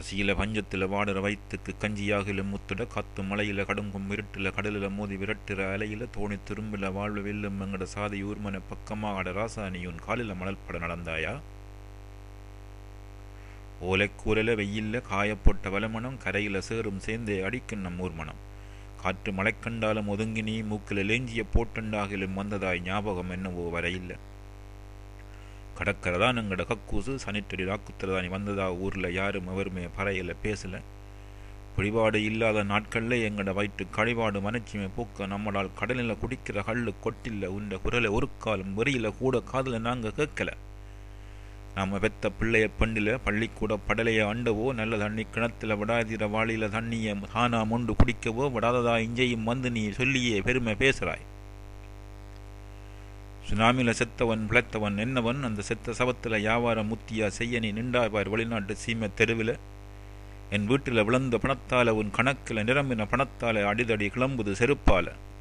பசியில பஞ்சத்தில வாடுற வயிற்றுக்கு கஞ்சியாகில முத்துட காத்து மலையில கடுங்கும் இருட்டுல கடலில மோதி விரட்டுற அலையில தோணி திரும்பில வாழ்வு வெல்லும் எங்கட சாதி ஊர்மன பக்கமாக ராசானியுன் காலில மணல் பட நடந்தாயா ஓலைக்கூரல வெயில்ல காயப்போட்ட வலமனம் கரையில சேரும் சேர்ந்தே அடிக்கும் நம் ஊர்மனம் காற்று மழை கண்டாலும் ஒதுங்கி நீ மூக்கில லேஞ்சிய போட்டண்டாகிலும் வந்ததாய் ஞாபகம் என்னவோ வரையில்லை கடற்கரைதான் எங்கட கக்கூசு சனிட்டடி ராக்குத்திரதானி வந்ததா ஊர்ல யாரும் எவருமே பறையில பேசல பிடிபாடு இல்லாத நாட்கள்ல எங்கட வயிற்று கழிபாடு மனச்சிமை போக்க நம்மளால் கடலில் குடிக்கிற கல்லு கொட்டில்ல உண்ட குரலை ஒரு காலம் வெறியில கூட காதல நாங்க கேட்கல நாம பெத்த பிள்ளைய பெண்டில பள்ளிக்கூட படலைய அண்டவோ நல்ல தண்ணி கிணத்துல விடாதிர வாளியில தண்ணிய தானா மொண்டு குடிக்கவோ விடாததா இஞ்சையும் வந்து நீ சொல்லியே பெருமை பேசுறாய் சுனாமில செத்தவன் பிழைத்தவன் என்னவன் அந்த செத்த சவத்துல வியாபாரம் முத்தியா செய்ய நீ நின்றாய்வார் வெளிநாட்டு சீமை தெருவில் என் வீட்டில் விழுந்த பணத்தால உன் கணக்கில் நிரம்பின பணத்தால அடிதடி கிளம்புது செருப்பால